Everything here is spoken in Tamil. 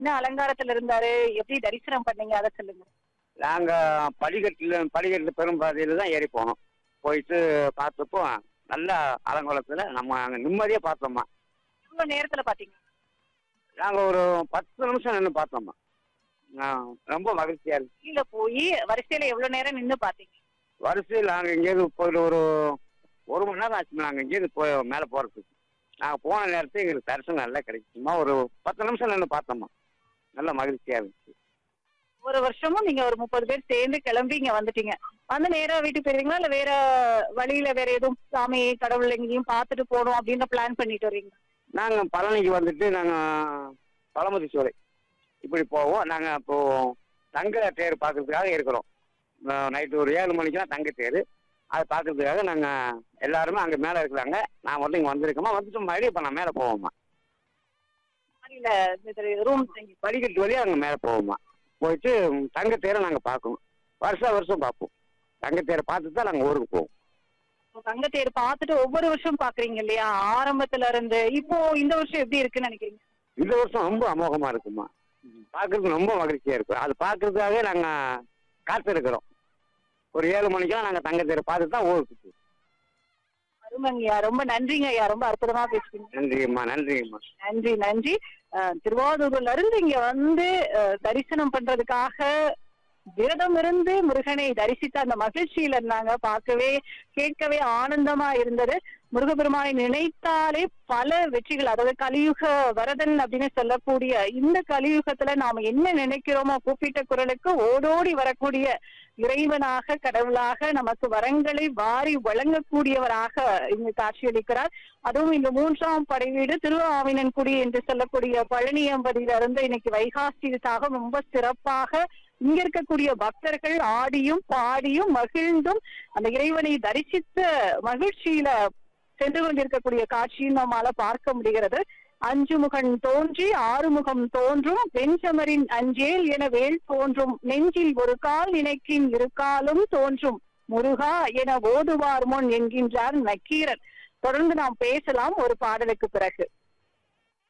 என்ன அலங்காரத்துல இருந்தாரு எப்படி தரிசனம் பண்ணீங்க அதை சொல்லுங்க நாங்க படிக்கட்டுல படிக்கட்டுல பெரும்பாதையில தான் ஏறி போனோம் போயிட்டு பார்த்தப்போ நல்ல அலங்கோலத்துல நம்ம அங்க நிம்மதியா பார்த்தோம்மா எவ்வளவு நேரத்துல பாத்தீங்க நாங்க ஒரு பத்து நிமிஷம் நின்று பார்த்தோம்மா ஆ, ரொம்ப மகிழ்ச்சியா இருக்கு கீழே போய் வரிசையில எவ்வளவு நேரம் நின்னு பாத்தீங்க வரிசையில் நாங்க இங்கேருந்து போயிட்டு ஒரு ஒரு மணி நேரம் ஆச்சு நாங்க இங்கேருந்து போய் மேலே போறதுக்கு நாங்க போன நேரத்துல எங்களுக்கு தரிசனம் நல்லா கிடைச்சுமா ஒரு பத்து நிமிஷம் நின்று பார்த்தோம்மா நல்ல மகிழ்ச்சியா இருந்துச்சு ஒரு வருஷமும் நீங்க ஒரு முப்பது பேர் சேர்ந்து கிளம்பி இங்க வந்துட்டீங்க வந்து நேரா வீட்டுக்கு போயிருவீங்களா இல்ல வேற வழியில வேற எதுவும் சாமி கடவுள் எங்கேயும் பார்த்துட்டு போகணும் அப்படின்னு பிளான் பண்ணிட்டு வரீங்க நாங்க பழனிக்கு வந்துட்டு நாங்க பழமுதி சோலை இப்படி போவோம் நாங்க இப்போ தங்க தேர் பார்க்கறதுக்காக இருக்கிறோம் நைட்டு ஒரு ஏழு மணிக்கெல்லாம் தங்க தேர் அதை பார்க்கறதுக்காக நாங்க எல்லாருமே அங்க மேல இருக்கிறாங்க நான் மட்டும் இங்க வந்திருக்கோமா வந்துட்டு மறுபடியும் இப்ப நான் மேல போவோம்மா ரூம் படிக்கட்டு வழியா அங்க மேல போவோம்மா போயிட்டு தங்க தேரை நாங்க பார்க்கணும் வருஷம் வருஷம் பார்ப்போம் தங்க தேரை பார்த்துட்டு தான் நாங்க ஊருக்கு போவோம் தங்க தேர் பார்த்துட்டு ஒவ்வொரு வருஷம் பாக்குறீங்க இல்லையா ஆரம்பத்துல இருந்து இப்போ இந்த வருஷம் எப்படி இருக்குன்னு நினைக்கிறீங்க இந்த வருஷம் ரொம்ப அமோகமா இருக்குமா பார்க்கறதுக்கு ரொம்ப மகிழ்ச்சியா இருக்கும் அது பார்க்கறதுக்காகவே நாங்க காத்திருக்கிறோம் ஒரு ஏழு மணிக்கெல்லாம் நாங்க தங்க தேரை பார்த்துட்டு தான் ஊருக்கு போவோம் அருமைங்கய்யா ரொம்ப நன்றிங்க ஐயா ரொம்ப அற்புதமா பேசுறீங்க நன்றிம்மா நன்றிம்மா நன்றி நன்றி அஹ், திருவாரூர்ல இருந்து இங்க வந்து அஹ், தரிசனம் பண்றதுக்காக விரதம் இருந்து முருகனை தரிசித்த அந்த மகிழ்ச்சியில இருந்தாங்க பார்க்கவே கேட்கவே ஆனந்தமா இருந்தது முருகபெருமானை நினைத்தாலே பல வெற்றிகள் அதாவது கலியுக வரதன் அப்படின்னு சொல்லக்கூடிய இந்த கலியுகத்துல நாம என்ன நினைக்கிறோமோ கூப்பிட்ட குரலுக்கு ஓடோடி வரக்கூடிய இறைவனாக கடவுளாக நமக்கு வரங்களை வாரி வழங்கக்கூடியவராக இங்கு காட்சியளிக்கிறார் அதுவும் இந்த மூன்றாம் படை வீடு திருவாவினன்குடி என்று சொல்லக்கூடிய பழனியம்பதியில இருந்து இன்னைக்கு வைகாசி விசாகம் ரொம்ப சிறப்பாக இங்க இருக்கக்கூடிய பக்தர்கள் ஆடியும் பாடியும் மகிழ்ந்தும் அந்த இறைவனை தரிசித்த மகிழ்ச்சியில சென்று கொண்டிருக்கக்கூடிய காட்சியும் நம்மால பார்க்க முடிகிறது அஞ்சு முகன் தோன்றி ஆறுமுகம் தோன்றும் வெஞ்சமரின் அஞ்சேல் என வேல் தோன்றும் நெஞ்சில் ஒரு கால் நினைக்கின் இரு காலும் தோன்றும் முருகா என ஓதுவார் முன் என்கின்றார் நக்கீரன் தொடர்ந்து நாம் பேசலாம் ஒரு பாடலுக்கு பிறகு